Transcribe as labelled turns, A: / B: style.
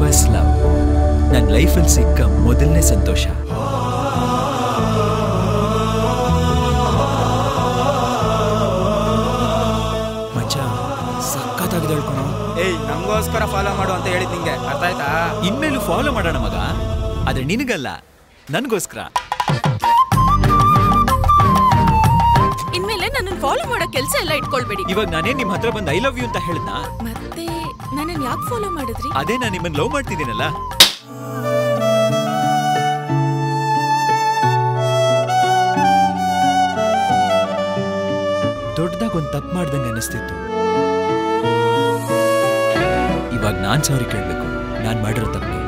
A: first love ನನ್ನ ಲೈಫಲ್ಲಿ ಸಿಕ್ಕ ಮೊದಲನೇ ಸಂತೋಷ ಮಚ್ಚ ಸಖತ್ತಾಗಿದೆ ಹೇಳ್ಕೊಣ
B: ಏಯ್ ನಮಗೋಸ್ಕರ ಫಾಲೋ ಮಾಡು ಅಂತ ಹೇಳಿದ್ ನಿಂಗೆ ಅರ್ಥ ಆಯ್ತಾ
A: ಇನ್ಮೇಲೂ ಫಾಲೋ ಮಾಡೋಣ ಮಗ ಆದ್ರೆ ನಿನಗಲ್ಲ ನನಗೋಸ್ಕರ
C: ಇನ್ಮೇಲೆ ನನ್ನನ್ನು ಫಾಲೋ ಮಾಡೋ ಕೆಲಸ ಎಲ್ಲ ಇಟ್ಕೊಳ್ಬೇಡಿ
A: ಇವಾಗ ನಾನೇ ನಿಮ್ಮ ಹತ್ರ ಬಂದು ಐ ಲವ್ ಯು ಅಂತ ಹೇಳ್ದಾ
C: ಮತ್ತೆ ನನ್ನನ್ನು ಯಾಕೆ ಫಾಲೋ ಮಾಡಿದ್ರಿ
A: ಅದೇ ನಾನು ನಿಮ್ಮನ್ನ ಲವ್ ಮಾಡ್ತಿದ್ದೀನಲ್ಲ ದೊಡ್ಡದಾಗ ಒಂದು ತಪ್ಪು ಮಾಡ್ದಂಗೆ ಅನಿಸ್ತಿತ್ತು ಇವಾಗ ನಾನ್ ಸಾರಿ ಕೇಳಬೇಕು ನಾನು ಮಾಡಿರೋ ತಪ್ಪಿಗೆ